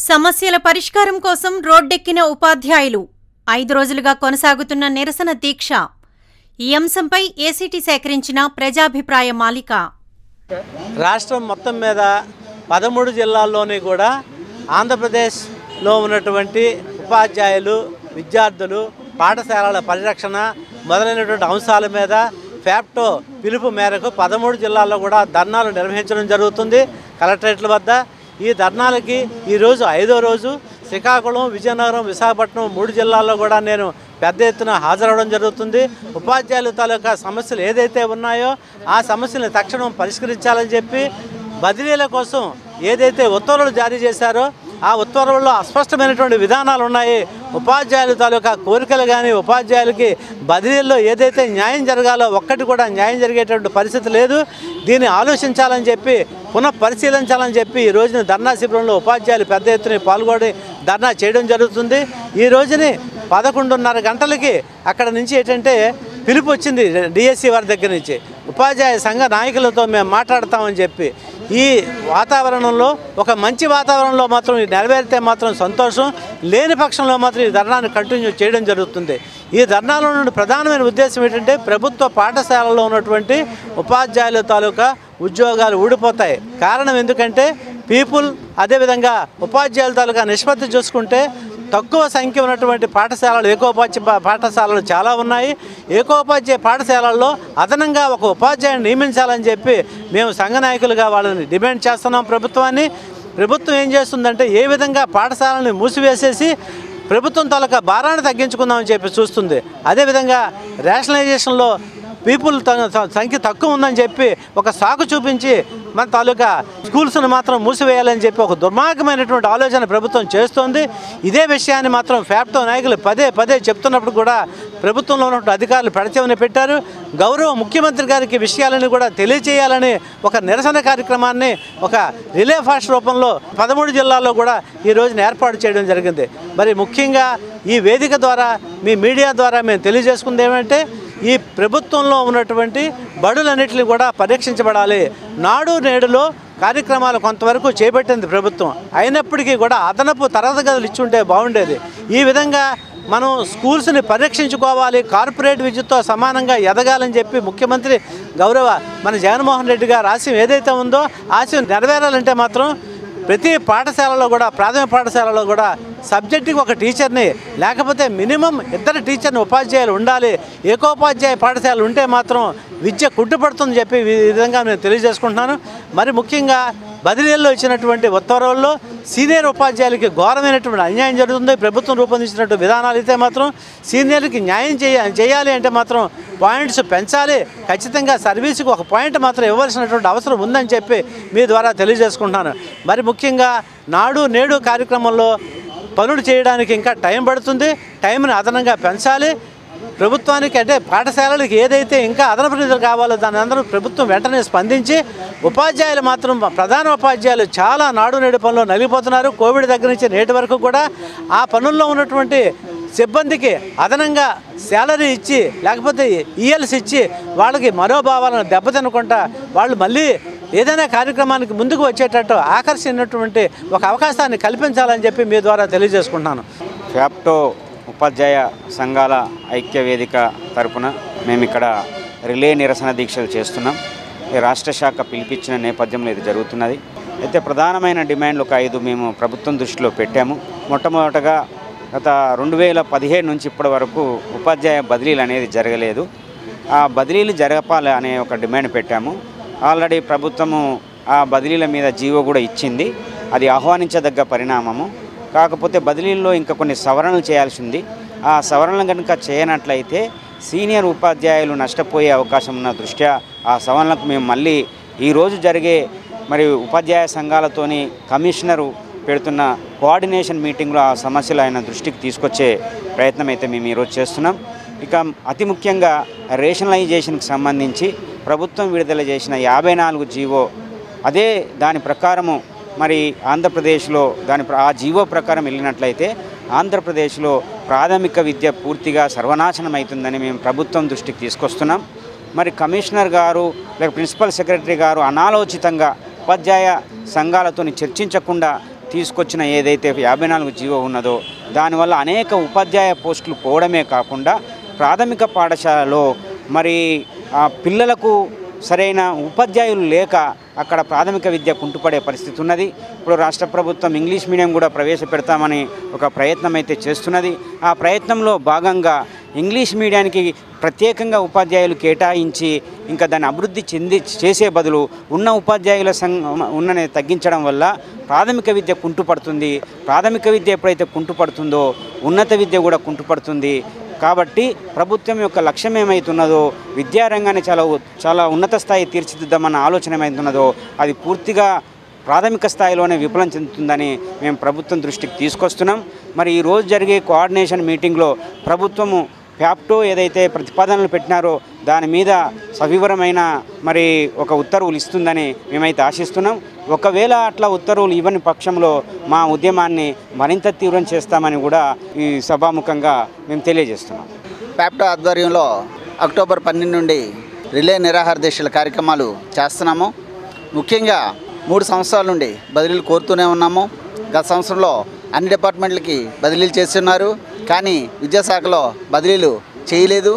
సమస్యల పరిష్కారం కోసం రోడ్డెక్కిన ఉపాధ్యాయులు ఐదు రోజులుగా కొనసాగుతున్న నిరసన దీక్ష ఈ అంశంపై ఏసీటీ సేకరించిన ప్రజాభిప్రాయ మాలిక రాష్ట్రం మొత్తం మీద పదమూడు జిల్లాల్లోని కూడా ఆంధ్రప్రదేశ్లో ఉన్నటువంటి ఉపాధ్యాయులు విద్యార్థులు పాఠశాలల పరిరక్షణ మొదలైనటువంటి అంశాల మీద ఫ్యాప్టో పిలుపు మేరకు పదమూడు జిల్లాల్లో కూడా ధర్నాలు నిర్వహించడం జరుగుతుంది కలెక్టరేట్ల వద్ద ఈ ధర్నాలకి ఈరోజు ఐదో రోజు శ్రీకాకుళం విజయనగరం విశాఖపట్నం మూడు జిల్లాల్లో కూడా నేను పెద్ద ఎత్తున హాజరవడం జరుగుతుంది ఉపాధ్యాయుల తాలూకా సమస్యలు ఏదైతే ఉన్నాయో ఆ సమస్యలను తక్షణం పరిష్కరించాలని చెప్పి బదిలీల కోసం ఏదైతే ఉత్తర్వులు జారీ చేశారో ఆ ఉత్తర్వుల్లో అస్పష్టమైనటువంటి విధానాలు ఉన్నాయి ఉపాధ్యాయుల తాలూకా కోరికలు కానీ ఉపాధ్యాయులకి బదిలీల్లో ఏదైతే న్యాయం జరగాలో ఒక్కటి కూడా న్యాయం జరిగేటువంటి పరిస్థితి లేదు దీన్ని ఆలోచించాలని చెప్పి పునః పరిశీలించాలని చెప్పి ఈ రోజున ధర్నా శిబిరంలో ఉపాధ్యాయులు పెద్ద ఎత్తున పాల్గొని ధర్నా చేయడం జరుగుతుంది ఈ రోజుని పదకొండున్నర గంటలకి అక్కడ నుంచి ఏంటంటే పిలుపు వచ్చింది డిఎస్సి వారి దగ్గర నుంచి ఉపాధ్యాయ సంఘ నాయకులతో మేము మాట్లాడతామని చెప్పి ఈ వాతావరణంలో ఒక మంచి వాతావరణంలో మాత్రం ఇది నెరవేరితే మాత్రం సంతోషం లేని పక్షంలో మాత్రం ఈ ధర్నాన్ని కంటిన్యూ చేయడం జరుగుతుంది ఈ ధర్నాలో నుండి ప్రధానమైన ఉద్దేశం ఏంటంటే ప్రభుత్వ పాఠశాలలో ఉన్నటువంటి ఉపాధ్యాయుల తాలూకా ఉద్యోగాలు ఊడిపోతాయి కారణం ఎందుకంటే పీపుల్ అదేవిధంగా ఉపాధ్యాయుల తాలూకా నిష్పత్తి చూసుకుంటే తక్కువ సంఖ్య ఉన్నటువంటి పాఠశాలలు ఏకోపాధ్యాయ పా- పాఠశాలలు చాలా ఉన్నాయి ఏకోపాధ్యాయ పాఠశాలల్లో అదనంగా ఒక ఉపాధ్యాయుని నియమించాలని చెప్పి మేము సంఘ నాయకులుగా వాళ్ళని డిమాండ్ చేస్తున్నాం ప్రభుత్వాన్ని ప్రభుత్వం ఏం చేస్తుందంటే ఏ విధంగా పాఠశాలని మూసివేసేసి ప్రభుత్వం తాలూకా భారాన్ని తగ్గించుకుందామని చెప్పి చూస్తుంది అదేవిధంగా రేషనలైజేషన్లో పీపుల్ త- త- సంఖ్య తక్కువ ఉందని చెప్పి ఒక సాకు చూపించి మన తాలూకా స్కూల్స్ను మాత్రం మూసివేయాలని చెప్పి ఒక దుర్మార్గమైనటువంటి ఆలోచన ప్రభుత్వం చేస్తోంది ఇదే విషయాన్ని మాత్రం ఫ్యాప్టో నాయకులు పదే పదే చెప్తున్నప్పుడు కూడా ప్రభుత్వంలో ఉన్నటువంటి అధికారులు పెడచెవిన పెట్టారు గౌరవ ముఖ్యమంత్రి గారికి విషయాలను కూడా తెలియచేయాలని ఒక నిరసన కార్యక్రమాన్ని ఒక రిలే ఫాస్ట్ రూపంలో పదమూడు జిల్లాల్లో కూడా ఈ రోజున ఏర్పాటు చేయడం జరిగింది మరి ముఖ్యంగా ఈ వేదిక ద్వారా మీ మీడియా ద్వారా మేము తెలియజేసుకుంది ఏమంటే ఈ ప్రభుత్వంలో ఉన్నటువంటి బడులన్నింటినీ కూడా పరీక్షించబడాలి నాడు నేడులో కార్యక్రమాలు కొంతవరకు చేపట్టింది ప్రభుత్వం అయినప్పటికీ కూడా అదనపు తరగతి గదులు ఇచ్చుంటే బాగుండేది ఈ విధంగా మనం స్కూల్స్ని పరీక్షించుకోవాలి కార్పొరేట్ విద్యుత్తో సమానంగా ఎదగాలని చెప్పి ముఖ్యమంత్రి గౌరవ మన జగన్మోహన్ రెడ్డి గారు ఆశయం ఏదైతే ఉందో ఆశయం నెరవేరాలంటే మాత్రం ప్రతి పాఠశాలలో కూడా ప్రాథమిక పాఠశాలలో కూడా సబ్జెక్టుకి ఒక టీచర్ని లేకపోతే మినిమం ఇద్దరు టీచర్ని ఉపాధ్యాయులు ఉండాలి ఏకోపాధ్యాయ పాఠశాలలు ఉంటే మాత్రం విద్య కుట్టుపడుతుందని చెప్పి ఈ విధంగా నేను తెలియజేసుకుంటున్నాను మరి ముఖ్యంగా బదిలీల్లో ఇచ్చినటువంటి ఉత్తర్వుల్లో సీనియర్ ఉపాధ్యాయులకి ఘోరమైనటువంటి అన్యాయం జరుగుతుంది ప్రభుత్వం రూపొందించినట్టు విధానాలు అయితే మాత్రం సీనియర్కి న్యాయం చేయ చేయాలి అంటే మాత్రం పాయింట్స్ పెంచాలి ఖచ్చితంగా సర్వీస్కి ఒక పాయింట్ మాత్రం ఇవ్వాల్సినటువంటి అవసరం ఉందని చెప్పి మీ ద్వారా తెలియజేసుకుంటున్నాను మరి ముఖ్యంగా నాడు నేడు కార్యక్రమంలో పనులు చేయడానికి ఇంకా టైం పడుతుంది టైంని అదనంగా పెంచాలి ప్రభుత్వానికి అంటే పాఠశాలలకు ఏదైతే ఇంకా అదనపు నిధులు కావాలో దాని అందరూ ప్రభుత్వం వెంటనే స్పందించి ఉపాధ్యాయులు మాత్రం ప్రధాన ఉపాధ్యాయులు చాలా నాడు నేడు పనులు నలిగిపోతున్నారు కోవిడ్ దగ్గర నుంచి నేటి వరకు కూడా ఆ పనుల్లో ఉన్నటువంటి సిబ్బందికి అదనంగా శాలరీ ఇచ్చి లేకపోతే ఈఎల్స్ ఇచ్చి వాళ్ళకి మనోభావాలను దెబ్బతినకుండా వాళ్ళు మళ్ళీ ఏదైనా కార్యక్రమానికి ముందుకు వచ్చేటట్టు ఆకర్షించినటువంటి ఒక అవకాశాన్ని కల్పించాలని చెప్పి మీ ద్వారా తెలియజేసుకుంటున్నాను ఫ్యాప్టో ఉపాధ్యాయ సంఘాల ఐక్య వేదిక తరపున మేము ఇక్కడ రిలే నిరసన దీక్షలు చేస్తున్నాం ఈ రాష్ట్ర శాఖ పిలిపించిన నేపథ్యంలో ఇది జరుగుతున్నది అయితే ప్రధానమైన డిమాండ్లు ఒక ఐదు మేము ప్రభుత్వం దృష్టిలో పెట్టాము మొట్టమొదటగా గత రెండు వేల పదిహేడు నుంచి ఇప్పటి వరకు ఉపాధ్యాయ బదిలీలు అనేది జరగలేదు ఆ బదిలీలు జరపాలి అనే ఒక డిమాండ్ పెట్టాము ఆల్రెడీ ప్రభుత్వము ఆ బదిలీల మీద జీవో కూడా ఇచ్చింది అది ఆహ్వానించదగ్గ పరిణామము కాకపోతే బదిలీల్లో ఇంకా కొన్ని సవరణలు చేయాల్సి ఉంది ఆ సవరణలు కనుక చేయనట్లయితే సీనియర్ ఉపాధ్యాయులు నష్టపోయే అవకాశం ఉన్న దృష్ట్యా ఆ సవరణలకు మేము మళ్ళీ ఈరోజు జరిగే మరి ఉపాధ్యాయ సంఘాలతోని కమిషనరు పెడుతున్న కోఆర్డినేషన్ మీటింగ్లో ఆ సమస్యలు ఆయన దృష్టికి తీసుకొచ్చే ప్రయత్నం అయితే మేము ఈరోజు చేస్తున్నాం ఇక అతి ముఖ్యంగా రేషనలైజేషన్కి సంబంధించి ప్రభుత్వం విడుదల చేసిన యాభై నాలుగు జీవో అదే దాని ప్రకారము మరి ఆంధ్రప్రదేశ్లో దాని ప్ర- ఆ జీవో ప్రకారం వెళ్ళినట్లయితే ఆంధ్రప్రదేశ్లో ప్రాథమిక విద్య పూర్తిగా సర్వనాశనం అవుతుందని మేము ప్రభుత్వం దృష్టికి తీసుకొస్తున్నాం మరి కమిషనర్ గారు లేక ప్రిన్సిపల్ సెక్రటరీ గారు అనాలోచితంగా ఉపాధ్యాయ సంఘాలతో చర్చించకుండా తీసుకొచ్చిన ఏదైతే యాభై నాలుగు జీవో ఉన్నదో దానివల్ల అనేక ఉపాధ్యాయ పోస్టులు పోవడమే కాకుండా ప్రాథమిక పాఠశాలలో మరి ఆ పిల్లలకు సరైన ఉపాధ్యాయులు లేక అక్కడ ప్రాథమిక విద్య కుంటుపడే పరిస్థితి ఉన్నది ఇప్పుడు రాష్ట్ర ప్రభుత్వం ఇంగ్లీష్ మీడియం కూడా ప్రవేశపెడతామని ఒక ప్రయత్నం అయితే చేస్తున్నది ఆ ప్రయత్నంలో భాగంగా ఇంగ్లీష్ మీడియానికి ప్రత్యేకంగా ఉపాధ్యాయులు కేటాయించి ఇంకా దాన్ని అభివృద్ధి చెంది చేసే బదులు ఉన్న ఉపాధ్యాయుల సంఘ ఉన్నని తగ్గించడం వల్ల ప్రాథమిక విద్య కుంటుపడుతుంది ప్రాథమిక విద్య ఎప్పుడైతే కుంటుపడుతుందో ఉన్నత విద్య కూడా కుంటుపడుతుంది కాబట్టి ప్రభుత్వం యొక్క లక్ష్యం ఏమైతున్నదో విద్యారంగాన్ని చాలా ఉ- చాలా ఉన్నత స్థాయి తీర్చిదిద్దామన్న ఆలోచన ఏమైతున్నదో అది పూర్తిగా ప్రాథమిక స్థాయిలోనే విఫలం చెందుతుందని మేము ప్రభుత్వం దృష్టికి తీసుకొస్తున్నాం మరి ఈ రోజు జరిగే కోఆర్డినేషన్ మీటింగ్లో ప్రభుత్వము ఫ్యాప్టో ఏదైతే ప్రతిపాదనలు పెట్టినారో దాని మీద సవివరమైన మరి ఒక ఉత్తర్వులు ఇస్తుందని మేమైతే ఆశిస్తున్నాం ఒకవేళ అట్లా ఉత్తర్వులు ఇవ్వని పక్షంలో మా ఉద్యమాన్ని మరింత తీవ్రం చేస్తామని కూడా ఈ సభాముఖంగా మేము తెలియజేస్తున్నాం ప్యాప్టో ఆధ్వర్యంలో అక్టోబర్ పన్నెండు నుండి రిలే నిరాహార దీక్షల కార్యక్రమాలు చేస్తున్నాము ముఖ్యంగా మూడు సంవత్సరాల నుండి బదిలీలు కోరుతూనే ఉన్నాము గత సంవత్సరంలో అన్ని డిపార్ట్మెంట్లకి బదిలీలు చేస్తున్నారు కానీ విద్యాశాఖలో బదిలీలు చేయలేదు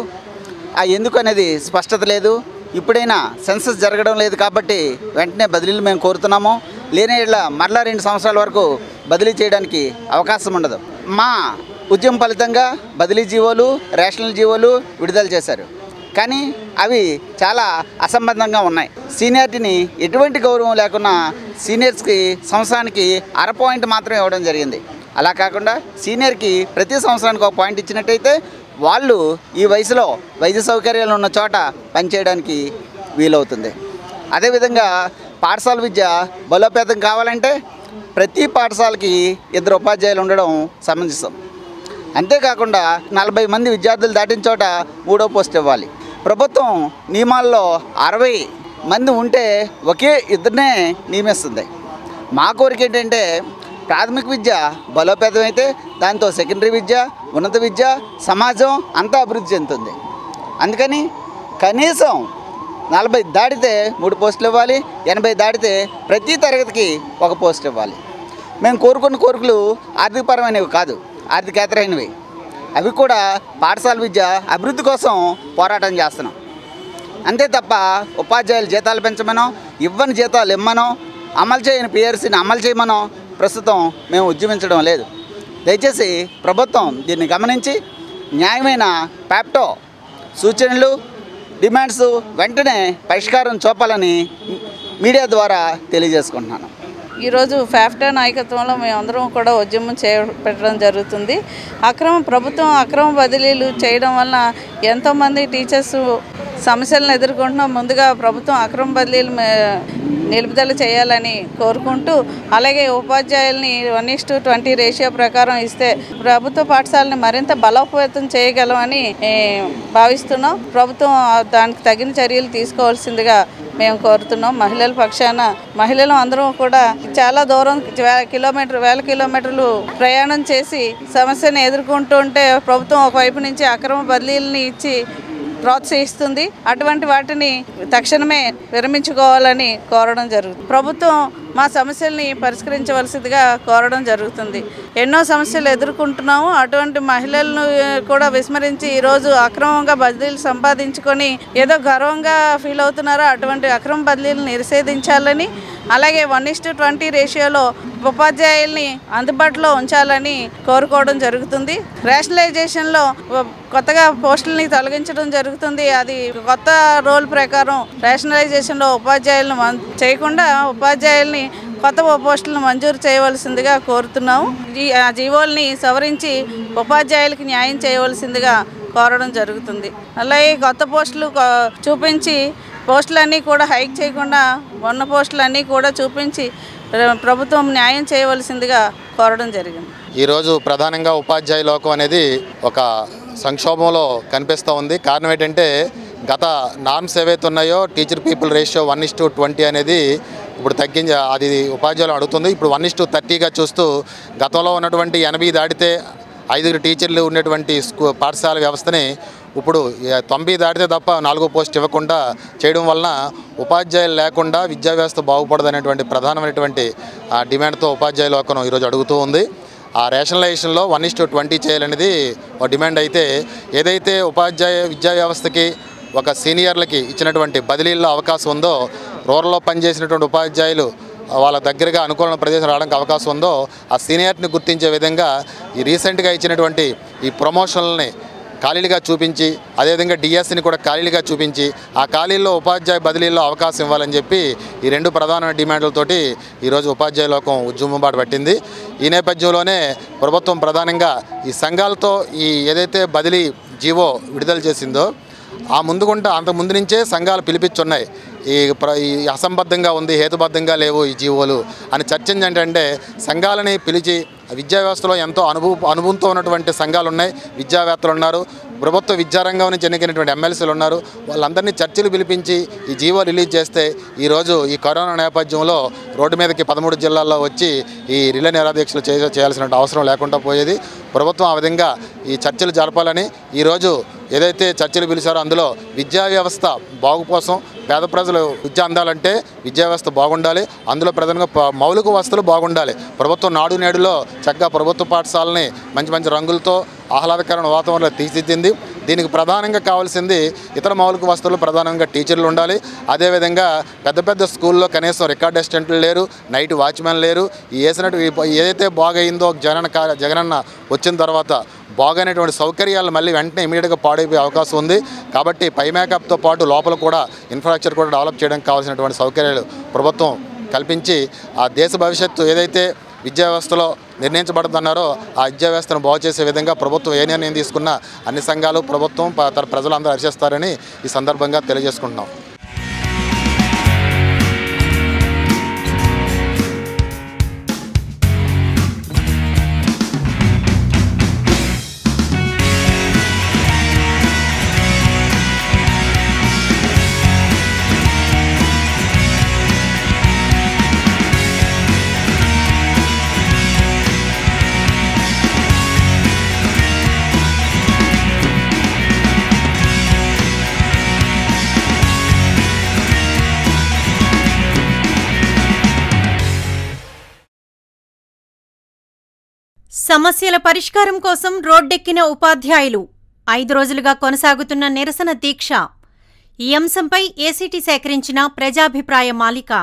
ఆ ఎందుకు అనేది స్పష్టత లేదు ఇప్పుడైనా సెన్సస్ జరగడం లేదు కాబట్టి వెంటనే బదిలీలు మేము కోరుతున్నాము లేని యెడల మరలా రెండు సంవత్సరాల వరకు బదిలీ చేయడానికి అవకాశం ఉండదు మా ఉద్యమం ఫలితంగా బదిలీ జీవోలు రేషనల్ జీవోలు విడుదల చేశారు కానీ అవి చాలా అసంబద్ధంగా ఉన్నాయి సీనియారిటీని ఎటువంటి గౌరవం లేకుండా సీనియర్స్కి సంవత్సరానికి అర పాయింట్ మాత్రమే ఇవ్వడం జరిగింది అలా కాకుండా సీనియర్కి ప్రతి సంవత్సరానికి ఒక పాయింట్ ఇచ్చినట్టయితే వాళ్ళు ఈ వయసులో వైద్య సౌకర్యాలు ఉన్న చోట పనిచేయడానికి వీలవుతుంది అదేవిధంగా పాఠశాల విద్య బలోపేతం కావాలంటే ప్రతి పాఠశాలకి ఇద్దరు ఉపాధ్యాయులు ఉండడం సమంజసం అంతేకాకుండా నలభై మంది విద్యార్థులు దాటిన చోట మూడో పోస్ట్ ఇవ్వాలి ప్రభుత్వం నియమాల్లో అరవై మంది ఉంటే ఒకే ఇద్దరినే నియమిస్తుంది మా కోరిక ఏంటంటే ప్రాథమిక విద్య బలోపేతం అయితే దాంతో సెకండరీ విద్య ఉన్నత విద్య సమాజం అంతా అభివృద్ధి చెందుతుంది అందుకని కనీసం నలభై దాటితే మూడు పోస్టులు ఇవ్వాలి ఎనభై దాటితే ప్రతి తరగతికి ఒక పోస్ట్ ఇవ్వాలి మేము కోరుకున్న కోరికలు ఆర్థికపరమైనవి కాదు ఆర్థికేతరైనవి అవి కూడా పాఠశాల విద్య అభివృద్ధి కోసం పోరాటం చేస్తున్నాం అంతే తప్ప ఉపాధ్యాయుల జీతాలు పెంచమనో ఇవ్వని జీతాలు ఇమ్మనో అమలు చేయని పిఆర్సీని అమలు చేయమనో ప్రస్తుతం మేము ఉద్యమించడం లేదు దయచేసి ప్రభుత్వం దీన్ని గమనించి న్యాయమైన ప్యాప్టో సూచనలు డిమాండ్స్ వెంటనే పరిష్కారం చూపాలని మీడియా ద్వారా తెలియజేసుకుంటున్నాను ఈరోజు ఫ్యాఫ్టా నాయకత్వంలో మేమందరం కూడా ఉద్యమం చేపట్టడం జరుగుతుంది అక్రమ ప్రభుత్వం అక్రమ బదిలీలు చేయడం వలన ఎంతోమంది టీచర్స్ సమస్యలను ఎదుర్కొంటున్నాం ముందుగా ప్రభుత్వం అక్రమ బదిలీలు మే- నిలుపుదల చేయాలని కోరుకుంటూ అలాగే ఉపాధ్యాయుల్ని one is to twenty ratio ప్రకారం ఇస్తే ప్రభుత్వ పాఠశాలని మరింత బలోపేతం చేయగలమని ఏ, భావిస్తున్నాం ప్రభుత్వం ఆ దానికి తగిన చర్యలు తీసుకోవాల్సిందిగా మేము కోరుతున్నాం మహిళల పక్షాన మహిళలు అందరం కూడా చాలా దూరం వేల కిలోమీటర్ వేల కిలోమీటర్లు ప్రయాణం చేసి సమస్యను ఎదుర్కొంటుంటే ప్రభుత్వం ఒకవైపు నుంచి అక్రమ బదిలీలని ఇచ్చి ప్రోత్సహిస్తుంది అటువంటి వాటిని తక్షణమే విరమించుకోవాలని కోరడం జరుగుతుంది ప్రభుత్వం మా సమస్యల్ని పరిష్కరించవలసిందిగా కోరడం జరుగుతుంది ఎన్నో సమస్యలు ఎదుర్కొంటున్నాము అటువంటి మహిళలను ఆ, కూడా విస్మరించి ఈరోజు అక్రమంగా బదిలీలు సంపాదించుకొని ఏదో గర్వంగా ఫీల్ అవుతున్నారో అటువంటి అక్రమ బదిలీలు నిషేధించాలని అలాగే వన్ ఇస్ టు ట్వంటీ రేషియోలో ఉపాధ్యాయుల్ని అందుబాటులో ఉంచాలని కోరుకోవడం జరుగుతుంది రేషనలైజేషన్లో వ- కొత్తగా పోస్టుల్ని తొలగించడం జరుగుతుంది అది కొత్త రోల్ ప్రకారం రేషనలైజేషన్లో ఉపాధ్యాయులను మం- చేయకుండా ఉపాధ్యాయుల్ని కొత్త పోస్టులను మంజూరు చేయవలసిందిగా కోరుతున్నాము ఈ ఆ జీవోల్ని సవరించి ఉపాధ్యాయులకి న్యాయం చేయవలసిందిగా కోరడం జరుగుతుంది అలాగే కొత్త పోస్టులు కొ- చూపించి పోస్టులన్నీ కూడా హైక్ చేయకుండా ఉన్న పోస్టులన్నీ కూడా చూపించి ప్ర- ప్రభుత్వం న్యాయం చేయవలసిందిగా కోరడం జరిగింది ఈరోజు ప్రధానంగా ఉపాధ్యాయ లోకం అనేది ఒక సంక్షోభంలో కనిపిస్తూ ఉంది కారణం ఏంటంటే గత నార్మ్స్ ఏవైతే ఉన్నాయో teacher people ratio one is to twenty అనేది ఇప్పుడు తగ్గించి అది ఉపాధ్యాయులు అడుగుతుంది ఇప్పుడు వన్ ఇస్ టు థర్టీగా చూస్తూ గతంలో ఉన్నటువంటి ఎనభై దాటితే ఐదుగురు టీచర్లు ఉన్నటువంటి స్కూ పాఠశాల వ్యవస్థని ఇప్పుడు ఈ తొంభై దాటితే తప్ప నాలుగో పోస్ట్ ఇవ్వకుండా చేయడం వలన ఉపాధ్యాయులు లేకుండా విద్యా వ్యవస్థ బాగుపడదనేటువంటి ప్రధానమైనటువంటి ఆ, డిమాండ్తో ఉపాధ్యాయ లోకం ఈరోజు అడుగుతూ ఉంది ఆ రేషనలైజేషన్లో వన్ ఇస్ టు ట్వంటీ చేయాలనేది ఒక డిమాండ్ అయితే ఏదైతే ఉపాధ్యాయ విద్యా వ్యవస్థకి ఒక సీనియర్లకి ఇచ్చినటువంటి బదిలీల్లో అవకాశం ఉందో రూరల్లో పనిచేసినటువంటి ఉపాధ్యాయులు వాళ్ళ దగ్గరగా అనుకూలమైన ప్రదేశం రావడానికి అవకాశం ఉందో ఆ సీనియర్ని గుర్తించే విధంగా ఈ రీసెంట్గా ఇచ్చినటువంటి ఈ ప్రమోషన్లని ఖాళీలుగా చూపించి అదేవిధంగా డిఎస్సిని కూడా ఖాళీలుగా చూపించి ఆ ఖాళీల్లో ఉపాధ్యాయ బదిలీల్లో అవకాశం ఇవ్వాలని చెప్పి ఈ రెండు ప్రధాన డిమాండ్లతోటి ఈరోజు ఉపాధ్యాయ లోకం ఉద్యమం పట్టింది ఈ నేపథ్యంలోనే ప్రభుత్వం ప్రధానంగా ఈ సంఘాలతో ఈ ఏదైతే బదిలీ జీవో విడుదల చేసిందో ఆ ముందుకుంటా అంత ముందు నుంచే సంఘాలు పిలిపించున్నాయి ఈ ప్ర ఈ అసంబద్ధంగా ఉంది హేతుబద్ధంగా లేవు ఈ జీవోలు అని చర్చించి ఏంటంటే సంఘాలని పిలిచి విద్యా వ్యవస్థలో ఎంతో అనుభవ అనుభవంతో ఉన్నటువంటి సంఘాలు ఉన్నాయి విద్యావేత్తలు ఉన్నారు ప్రభుత్వ విద్యారంగం నుంచి ఎన్నికైనటువంటి ఎమ్మెల్సీలు ఉన్నారు వాళ్ళందరినీ చర్చలు పిలిపించి ఈ జీవో రిలీజ్ చేస్తే ఈరోజు ఈ కరోనా నేపథ్యంలో రోడ్డు మీదకి పదమూడు జిల్లాల్లో వచ్చి ఈ రిలే నిరాదీక్షలు చేయ చేయాల్సిన అవసరం లేకుండా పోయేది ప్రభుత్వం ఆ విధంగా ఈ చర్చలు జరపాలని ఈరోజు ఏదైతే చర్చలు పిలిచారో అందులో విద్యా వ్యవస్థ బాగు కోసం పేద ప్రజలు విద్య అందాలంటే విద్యా వ్యవస్థ బాగుండాలి అందులో ప్రధానంగా ప- మౌలిక వసతులు బాగుండాలి ప్రభుత్వం నాడు నేడులో చక్కగా ప్రభుత్వ పాఠశాలని మంచి మంచి రంగులతో ఆహ్లాదకరమైన వాతావరణంలో తీర్చిదిద్దింది దీనికి ప్రధానంగా కావాల్సింది ఇతర మౌలిక వస్తువులు ప్రధానంగా టీచర్లు ఉండాలి అదేవిధంగా పెద్ద పెద్ద స్కూల్లో కనీసం రికార్డ్ అసిస్టెంట్లు లేరు నైట్ వాచ్మెన్ లేరు ఈ వేసినట్టు ఈ- ఏదైతే బాగయిందో జగనన్న కా- జగనన్న వచ్చిన తర్వాత బాగైనటువంటి సౌకర్యాలు మళ్ళీ వెంటనే ఇమీడియట్గా పాడైపోయే అవకాశం ఉంది కాబట్టి పై మేకప్తో పాటు లోపల కూడా ఇన్ఫ్రాస్ట్రక్చర్ కూడా డెవలప్ చేయడానికి కావాల్సినటువంటి సౌకర్యాలు ప్రభుత్వం కల్పించి ఆ దేశ భవిష్యత్తు ఏదైతే విద్యా వ్యవస్థలో నిర్ణయించబడుతున్నారో ఆ విద్యా వ్యవస్థను బాగు చేసే విధంగా ప్రభుత్వం ఏ నిర్ణయం తీసుకున్నా అన్ని సంఘాలు ప్రభుత్వం ప- తన ప్రజలందరూ హర్షిస్తారని ఈ సందర్భంగా తెలియజేసుకుంటున్నాం సమస్యల పరిష్కారం కోసం రోడ్డెక్కిన ఉపాధ్యాయులు ఐదు రోజులుగా కొనసాగుతున్న నిరసన దీక్ష ఈ అంశంపై ఏసీటీ సేకరించిన ప్రజాభిప్రాయ మాలిక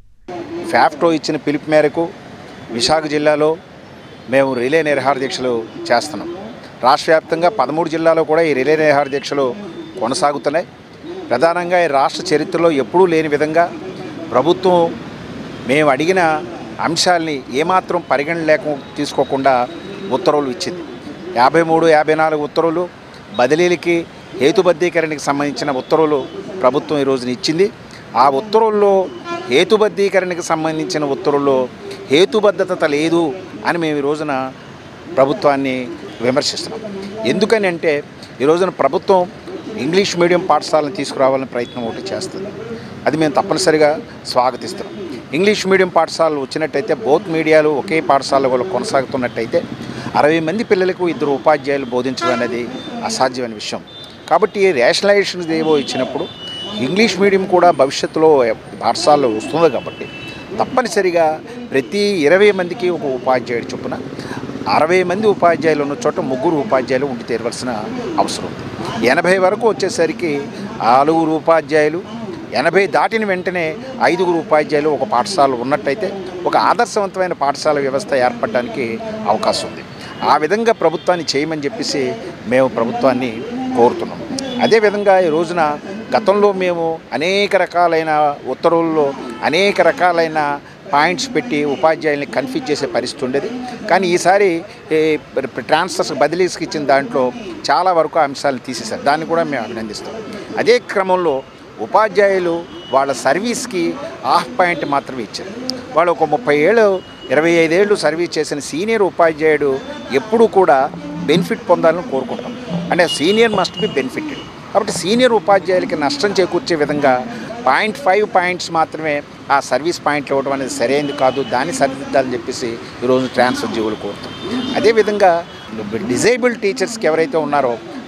ఫ్యాఫ్టో ఇచ్చిన పిలుపు మేరకు విశాఖ జిల్లాలో మేము రిలే నిరహార దీక్షలు చేస్తున్నాం రాష్ట్ర వ్యాప్తంగా పదమూడు జిల్లాలో కూడా ఈ రిలే నిరహార దీక్షలు కొనసాగుతున్నాయి ప్రధానంగా ఈ రాష్ట్ర చరిత్రలో ఎప్పుడూ లేని విధంగా ప్రభుత్వం మేము అడిగిన అంశాల్ని ఏమాత్రం పరిగణ లేక తీసుకోకుండా ఉత్తర్వులు ఇచ్చింది యాభై మూడు యాభై నాలుగు ఉత్తర్వులు బదిలీలకి హేతుబద్ధీకరణకి సంబంధించిన ఉత్తర్వులు ప్రభుత్వం ఈ రోజున ఇచ్చింది ఆ ఉత్తర్వుల్లో హేతుబద్ధీకరణకి సంబంధించిన ఉత్తర్వుల్లో హేతుబద్ధత లేదు అని మేము ఈ రోజున ప్రభుత్వాన్ని విమర్శిస్తున్నాం ఎందుకని అంటే ఈ రోజున ప్రభుత్వం ఇంగ్లీష్ మీడియం పాఠశాలను తీసుకురావాలని ప్రయత్నం ఒకటి చేస్తుంది అది మేము తప్పనిసరిగా స్వాగతిస్తున్నాం ఇంగ్లీష్ మీడియం పాఠశాలలు వచ్చినట్టయితే బోత్ మీడియాలు ఒకే పాఠశాల కూడా కొనసాగుతున్నట్టయితే అరవై మంది పిల్లలకు ఇద్దరు ఉపాధ్యాయులు బోధించడం అనేది అసాధ్యమైన విషయం కాబట్టి రేషనలైజేషన్ ఏవో ఇచ్చినప్పుడు ఇంగ్లీష్ మీడియం కూడా భవిష్యత్తులో పాఠశాలలో వస్తుంది కాబట్టి తప్పనిసరిగా ప్రతి ఇరవై మందికి ఒక ఉపాధ్యాయుడు చొప్పున అరవై మంది ఉపాధ్యాయులు ఉన్న చోట ముగ్గురు ఉపాధ్యాయులు ఉండి తీరవలసిన అవసరం ఉంది ఎనభై వరకు వచ్చేసరికి ఆరుగురు ఉపాధ్యాయులు ఎనభై దాటిన వెంటనే ఐదుగురు ఉపాధ్యాయులు ఒక పాఠశాల ఉన్నట్టయితే ఒక ఆదర్శవంతమైన పాఠశాల వ్యవస్థ ఏర్పడడానికి అవకాశం ఉంది ఆ విధంగా ప్రభుత్వాన్ని చేయమని చెప్పేసి మేము ప్రభుత్వాన్ని కోరుతున్నాం అదేవిధంగా ఈ రోజున గతంలో మేము అనేక రకాలైన ఉత్తర్వుల్లో అనేక రకాలైన పాయింట్స్ పెట్టి ఉపాధ్యాయుల్ని కన్ఫ్యూజ్ చేసే పరిస్థితి ఉండేది కానీ ఈసారి ఈ ట్రాన్స్ఫర్స్ బదిలీస్కి ఇచ్చిన దాంట్లో చాలా వరకు అంశాలను తీసేశారు దాన్ని కూడా మేము అభినందిస్తాం అదే క్రమంలో ఉపాధ్యాయులు వాళ్ళ సర్వీస్కి ఆఫ్ పాయింట్ మాత్రమే ఇచ్చారు వాళ్ళు ఒక ముప్పై ఏళ్ళు ఇరవై ఐదేళ్ళు సర్వీస్ చేసిన సీనియర్ ఉపాధ్యాయుడు ఎప్పుడూ కూడా బెనిఫిట్ పొందాలని కోరుకుంటాం అంటే సీనియర్ మస్ట్ బి బెనిఫిటెడ్ కాబట్టి సీనియర్ ఉపాధ్యాయులకి నష్టం చేకూర్చే విధంగా పాయింట్ ఫైవ్ పాయింట్స్ మాత్రమే ఆ సర్వీస్ పాయింట్లు ఇవ్వడం అనేది సరైనది కాదు దాన్ని సరిదిద్దాలని చెప్పేసి ఈరోజు ట్రాన్స్ఫర్ జీవులు కోరుతాం అదేవిధంగా డిజేబుల్ టీచర్స్కి ఎవరైతే ఉన్నారో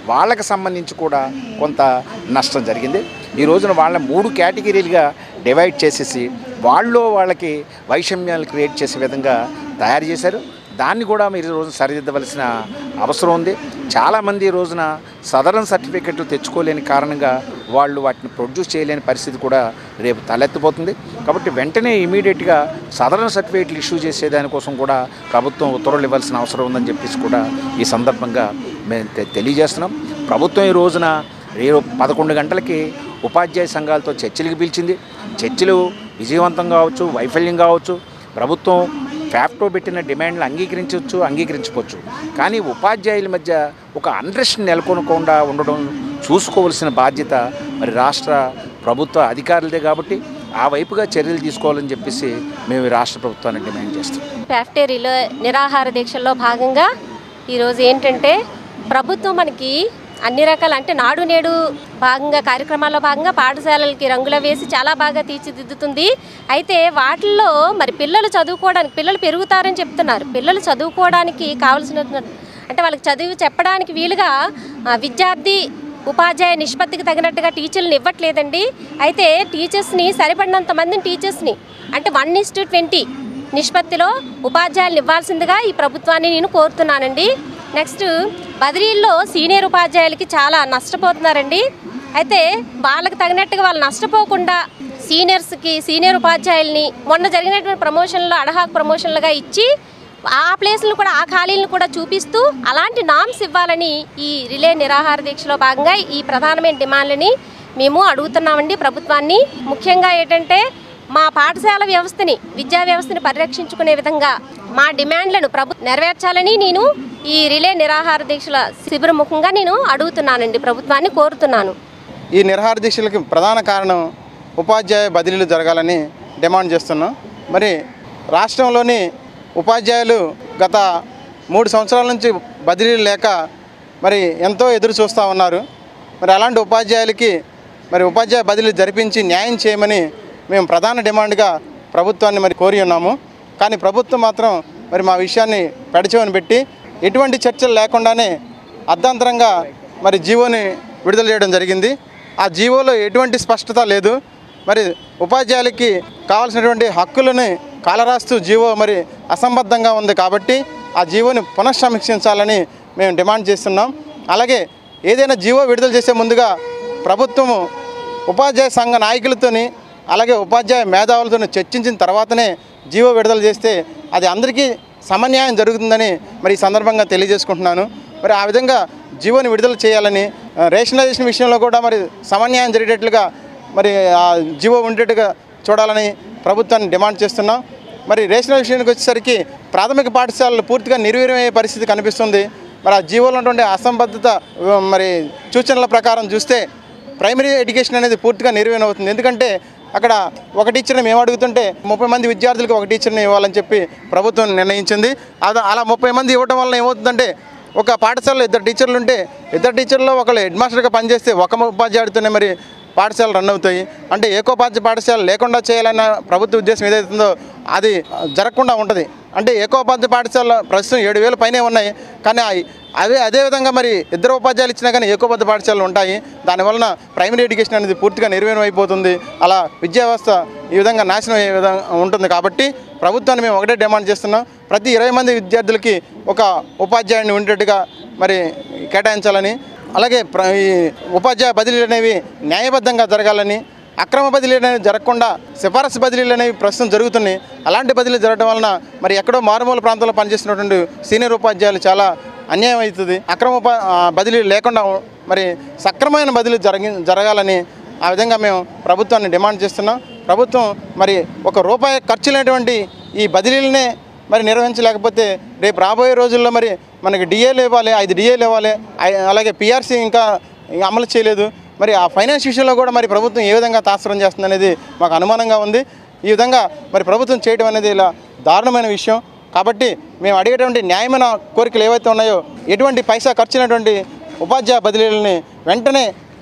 వాళ్ళకి సంబంధించి కూడా కొంత నష్టం జరిగింది ఈ రోజున వాళ్ళ మూడు కేటగిరీలుగా డివైడ్ చేసేసి వాళ్ళు వాళ్ళకి వైషమ్యాలు క్రియేట్ చేసే విధంగా తయారు చేశారు దాన్ని కూడా మీరు ఈ రోజు సరిదిద్దవలసిన అవసరం ఉంది చాలామంది ఈ రోజున సదరన్ సర్టిఫికెట్లు తెచ్చుకోలేని కారణంగా వాళ్ళు వాటిని ప్రొడ్యూస్ చేయలేని పరిస్థితి కూడా రేపు తలెత్తిపోతుంది కాబట్టి వెంటనే ఇమీడియట్గా సదరన్ సర్టిఫికేట్లు ఇష్యూ చేసేదానికోసం కూడా ప్రభుత్వం ఉత్తర్వులు ఇవ్వాల్సిన అవసరం ఉందని చెప్పేసి కూడా ఈ సందర్భంగా మేము తె- తెలియజేస్తున్నాం ప్రభుత్వం ఈ రోజున రేపు పదకొండు గంటలకి ఉపాధ్యాయ సంఘాలతో చర్చలకు పిలిచింది చర్చలు విజయవంతం కావచ్చు వైఫల్యం కావచ్చు ప్రభుత్వం ఫ్యాప్టో పెట్టిన డిమాండ్లు అంగీకరించవచ్చు అంగీకరించవచ్చు కానీ ఉపాధ్యాయుల మధ్య ఒక అండ్రెస్ట్ నెలకొనకుండా ఉండడం చూసుకోవాల్సిన బాధ్యత మరి రాష్ట్ర ప్రభుత్వ అధికారులదే కాబట్టి ఆ వైపుగా చర్యలు తీసుకోవాలని చెప్పేసి మేము ఈ రాష్ట్ర ప్రభుత్వాన్ని డిమాండ్ చేస్తాం ఫ్యాక్టరీలో నిరాహార దీక్షల్లో భాగంగా ఈరోజు ఏంటంటే ప్రభుత్వం మనకి అన్ని రకాల అంటే నాడు నేడు భాగంగా కార్యక్రమాల్లో భాగంగా పాఠశాలలకి రంగుల వేసి చాలా బాగా తీర్చిదిద్దుతుంది అయితే వాటిల్లో మరి పిల్లలు చదువుకోవడానికి పిల్లలు పెరుగుతారని చెప్తున్నారు పిల్లలు చదువుకోవడానికి కావలసిన అంటే వాళ్ళకి చదువు చెప్పడానికి వీలుగా ఆ, విద్యార్థి ఉపాధ్యాయ నిష్పత్తికి తగినట్టుగా టీచర్లను ఇవ్వట్లేదండి అయితే టీచర్స్ని సరిపడినంత మందిని టీచర్స్ని అంటే వన్ ఇస్ టు ట్వంటీ నిష్పత్తిలో ఉపాధ్యాయులను ఇవ్వాల్సిందిగా ఈ ప్రభుత్వాన్ని నేను కోరుతున్నానండి నెక్స్ట్ బదిలీల్లో సీనియర్ ఉపాధ్యాయులకి చాలా నష్టపోతున్నారండి అయితే వాళ్ళకి తగినట్టుగా వాళ్ళు నష్టపోకుండా సీనియర్స్కి సీనియర్ ఉపాధ్యాయుల్ని మొన్న జరిగినటువంటి ప్రమోషన్లో అడహాక్ ప్రమోషన్లుగా ఇచ్చి ఆ ప్లేస్లను కూడా ఆ ఖాళీలను కూడా చూపిస్తూ అలాంటి నామ్స్ ఇవ్వాలని ఈ రిలే నిరాహార దీక్షలో భాగంగా ఈ ప్రధానమైన డిమాండ్లని మేము అడుగుతున్నామండి ప్రభుత్వాన్ని ముఖ్యంగా ఏంటంటే మా పాఠశాల వ్యవస్థని విద్యా వ్యవస్థని పరిరక్షించుకునే విధంగా మా డిమాండ్లను ప్రభు నెరవేర్చాలని నేను ఈ రిలే నిరాహార దీక్షల శిబిరం ముఖంగా నేను అడుగుతున్నానండి ప్రభుత్వాన్ని కోరుతున్నాను ఈ నిర్హార దీక్షలకి ప్రధాన కారణం ఉపాధ్యాయ బదిలీలు జరగాలని డిమాండ్ చేస్తున్నాం మరి రాష్ట్రంలోని ఉపాధ్యాయులు గత మూడు సంవత్సరాల నుంచి బదిలీలు లేక మరి ఎంతో ఎదురు చూస్తూ ఉన్నారు మరి అలాంటి ఉపాధ్యాయులకి మరి ఉపాధ్యాయ బదిలీలు జరిపించి న్యాయం చేయమని మేము ప్రధాన డిమాండ్గా ప్రభుత్వాన్ని మరి కోరి ఉన్నాము కానీ ప్రభుత్వం మాత్రం మరి మా విషయాన్ని పెడచెవని పెట్టి ఎటువంటి చర్చలు లేకుండానే అర్ధాంతరంగా మరి జీవోని విడుదల చేయడం జరిగింది ఆ జీవోలో ఎటువంటి స్పష్టత లేదు మరి ఉపాధ్యాయులకి కావాల్సినటువంటి హక్కులని కాలరాస్తూ జీవో మరి అసంబద్ధంగా ఉంది కాబట్టి ఆ జీవోని పునఃసమీక్షించాలని మేము డిమాండ్ చేస్తున్నాం అలాగే ఏదైనా జీవో విడుదల చేసే ముందుగా ప్రభుత్వము ఉపాధ్యాయ సంఘ నాయకులతోని అలాగే ఉపాధ్యాయ మేధావులతో చర్చించిన తర్వాతనే జీవో విడుదల చేస్తే అది అందరికీ సమన్యాయం జరుగుతుందని మరి ఈ సందర్భంగా తెలియజేసుకుంటున్నాను మరి ఆ విధంగా జీవోని విడుదల చేయాలని ఆ, రేషనలైజేషన్ విషయంలో కూడా మరి సమన్యాయం జరిగేటట్లుగా మరి ఆ జీవో ఉండేట్టుగా చూడాలని ప్రభుత్వాన్ని డిమాండ్ చేస్తున్నాం మరి రేషనల్ విషయానికి వచ్చేసరికి ప్రాథమిక పాఠశాలలు పూర్తిగా నిర్వీర్యమయ్యే పరిస్థితి కనిపిస్తుంది మరి ఆ జీవోలో ఉన్నటువంటి అసంబద్ధత ఆ, మరి సూచనల ప్రకారం చూస్తే ప్రైమరీ ఎడ్యుకేషన్ అనేది పూర్తిగా నిర్వీర్యం అవుతుంది ఎందుకంటే అక్కడ ఒక టీచర్ని మేము అడుగుతుంటే ముప్పై మంది విద్యార్థులకు ఒక టీచర్ని ఇవ్వాలని చెప్పి ప్రభుత్వం నిర్ణయించింది అది అలా ముప్పై మంది ఇవ్వడం వల్ల ఏమవుతుందంటే ఒక పాఠశాలలో ఇద్దరు టీచర్లు ఉంటే ఇద్దరు టీచర్లో ఒకళ్ళు హెడ్ మాస్టర్గా పనిచేస్తే ఒక ఉపాధ్యాయుడితోనే మరి పాఠశాల రన్ అవుతాయి అంటే ఏకోపాధ్యాయ పాఠశాల లేకుండా చేయాలన్న ప్రభుత్వ ఉద్దేశం ఏదైతుందో అది జరగకుండా ఉంటుంది అంటే ఏకోపాధ్యాయ పాఠశాల ప్రస్తుతం ఏడు వేల పైనే ఉన్నాయి కానీ ఆ- అదే అదేవిధంగా మరి ఇద్దరు ఉపాధ్యాయులు ఇచ్చినా కానీ ఏకోపాధ్యాయ పాఠశాలలు ఉంటాయి దానివలన ప్రైమరీ ఎడ్యుకేషన్ అనేది పూర్తిగా నిర్వీర్యం అయిపోతుంది అలా విద్యా వ్యవస్థ ఈ విధంగా నాశనం అయ్యే విధంగా ఉంటుంది కాబట్టి ప్రభుత్వాన్ని మేము ఒకటే డిమాండ్ చేస్తున్నాం ప్రతి ఇరవై మంది విద్యార్థులకి ఒక ఉపాధ్యాయుడిని ఉండేట్టుగా మరి కేటాయించాలని అలాగే ప్ర- ఈ ఉపాధ్యాయ బదిలీలు అనేవి న్యాయబద్ధంగా జరగాలని అక్రమ బదిలీలు అనేవి జరగకుండా సిఫారసు బదిలీలు అనేవి ప్రస్తుతం జరుగుతున్నాయి అలాంటి బదిలీలు జరగడం వలన మరి ఎక్కడో మారుమూల ప్రాంతంలో పనిచేస్తున్నటువంటి సీనియర్ ఉపాధ్యాయులు చాలా అన్యాయం అవుతుంది అక్రమ ఉపా ఆ, బదిలీలు లేకుండా మరి సక్రమైన బదిలీ జరగి జరగాలని ఆ విధంగా మేము ప్రభుత్వాన్ని డిమాండ్ చేస్తున్నాం ప్రభుత్వం మరి ఒక రూపాయి ఖర్చు లేనటువంటి ఈ బదిలీలనే మరి నిర్వహించలేకపోతే రేపు రాబోయే రోజుల్లో మరి మనకి డిఏలు ఇవ్వాలి ఐదు డిఏలు ఇవ్వాలి ఐ- అలాగే పిఆర్సీ ఇంకా ఇంకా అమలు చేయలేదు మరి ఆ ఫైనాన్స్ విషయంలో కూడా మరి ప్రభుత్వం ఏ విధంగా తాత్సరం చేస్తుంది అనేది మాకు అనుమానంగా ఉంది ఈ విధంగా మరి ప్రభుత్వం చేయడం అనేది ఇలా దారుణమైన విషయం కాబట్టి మేము అడిగేటువంటి న్యాయమైన కోరికలు ఏవైతే ఉన్నాయో ఎటువంటి పైసా ఖర్చునటువంటి ఉపాధ్యాయ బదిలీలని వెంటనే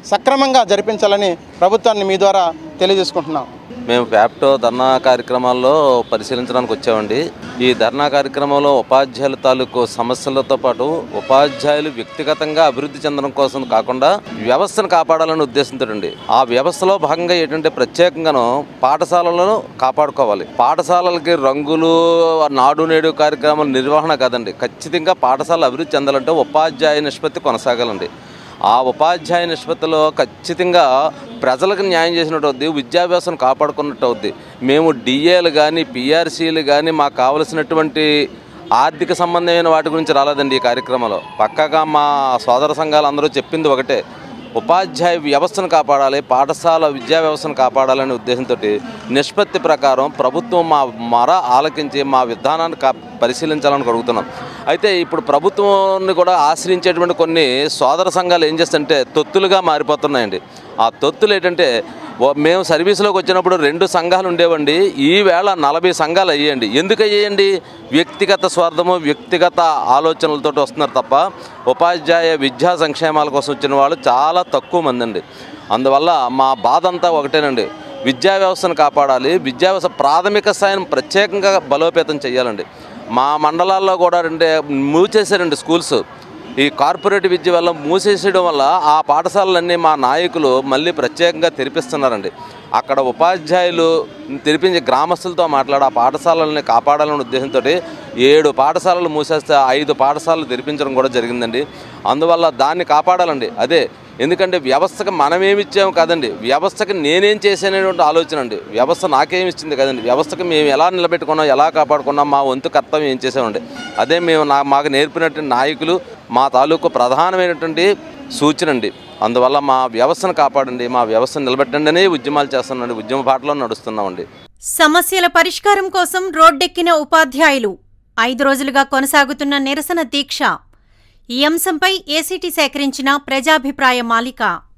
సక్రమంగా జరిపించాలని ప్రభుత్వాన్ని మీ ద్వారా తెలియజేసుకుంటున్నాం మేము ఫ్యాప్టో ధర్నా కార్యక్రమాల్లో పరిశీలించడానికి వచ్చామండి ఈ ధర్నా కార్యక్రమంలో ఉపాధ్యాయుల తాలూకు సమస్యలతో పాటు ఉపాధ్యాయులు వ్యక్తిగతంగా అభివృద్ధి చెందడం కోసం కాకుండా వ్యవస్థను కాపాడాలనే ఉద్దేశంతో అండి ఆ వ్యవస్థలో భాగంగా ఏంటంటే ప్రత్యేకంగాను పాఠశాలలను కాపాడుకోవాలి పాఠశాలలకి రంగులు నాడు నేడు కార్యక్రమాల నిర్వహణ కాదండి ఖచ్చితంగా పాఠశాల అభివృద్ధి చెందాలంటే ఉపాధ్యాయ నిష్పత్తి కొనసాగాలండి ఆ ఉపాధ్యాయ నిష్పత్తిలో ఖచ్చితంగా ప్రజలకు న్యాయం చేసినట్టు అవుద్ది విద్యా వ్యవస్థను కాపాడుకున్నట్టు అవుద్ది మేము డిఏలు కానీ పిఆర్సీలు కానీ మాకు కావలసినటువంటి ఆర్థిక సంబంధమైన వాటి గురించి రాలేదండి ఈ కార్యక్రమంలో పక్కగా మా సోదర సంఘాలు అందరూ చెప్పింది ఒకటే ఉపాధ్యాయ వ్యవస్థను కాపాడాలి పాఠశాల విద్యా వ్యవస్థను కాపాడాలనే ఉద్దేశంతో నిష్పత్తి ప్రకారం ప్రభుత్వం మా మర ఆలకించి మా విధానాన్ని కా పరిశీలించాలని అడుగుతున్నాం అయితే ఇప్పుడు ప్రభుత్వాన్ని కూడా ఆశ్రయించేటువంటి కొన్ని సోదర సంఘాలు ఏం చేస్తుంటే తొత్తులుగా మారిపోతున్నాయండి ఆ తొత్తులు ఏంటంటే ఓ- మేము సర్వీస్లోకి వచ్చినప్పుడు రెండు సంఘాలు ఉండేవండి ఈ వేళ నలభై సంఘాలు అయ్యాయండి ఎందుకు అయ్యాయండి వ్యక్తిగత స్వార్థము వ్యక్తిగత ఆలోచనలతో వస్తున్నారు తప్ప ఉపాధ్యాయ విద్యా సంక్షేమాల కోసం వచ్చిన వాళ్ళు చాలా తక్కువ మంది అండి అందువల్ల మా బాధ అంతా ఒకటేనండి విద్యా వ్యవస్థను కాపాడాలి విద్యా వ్యవస్థ ప్రాథమిక స్థాయిని ప్రత్యేకంగా బలోపేతం చేయాలండి మా మండలాల్లో కూడా రెండే మూసేసారండి స్కూల్స్ ఈ కార్పొరేట్ విద్య వల్ల మూసేసేయడం వల్ల ఆ పాఠశాలలన్నీ మా నాయకులు మళ్ళీ ప్రత్యేకంగా తెరిపిస్తున్నారండి అక్కడ ఉపాధ్యాయులు తెరిపించి గ్రామస్తులతో మాట్లాడి ఆ పాఠశాలల్ని కాపాడాలనే ఉద్దేశంతో ఏడు పాఠశాలలు మూసేస్తే ఐదు పాఠశాలలు తెరిపించడం కూడా జరిగిందండి అందువల్ల దాన్ని కాపాడాలండి అదే ఎందుకంటే వ్యవస్థకి మనమేమి ఇచ్చాము కాదండి వ్యవస్థకి నేనేం చేశాననేటువంటి ఆలోచన అండి వ్యవస్థ నాకేమి ఇచ్చింది కదండి వ్యవస్థకి మేము ఎలా నిలబెట్టుకున్నాం ఎలా కాపాడుకున్నాం మా వంతు కర్తవ్యం ఏం చేసామండి అదే మేము నా మాకు నేర్పినటువంటి నాయకులు మా తాలూకు ప్రధానమైనటువంటి సూచన అండి అందువల్ల మా వ్యవస్థను కాపాడండి మా వ్యవస్థను నిలబెట్టండి అనే ఉద్యమాలు చేస్తున్నాండి ఉద్యమ బాటలో నడుస్తున్నామండి సమస్యల పరిష్కారం కోసం రోడ్డెక్కిన ఉపాధ్యాయులు ఐదు రోజులుగా కొనసాగుతున్న నిరసన దీక్ష ఈ అంశంపై ఏసీటీ సేకరించిన ప్రజాభిప్రాయ మాలిక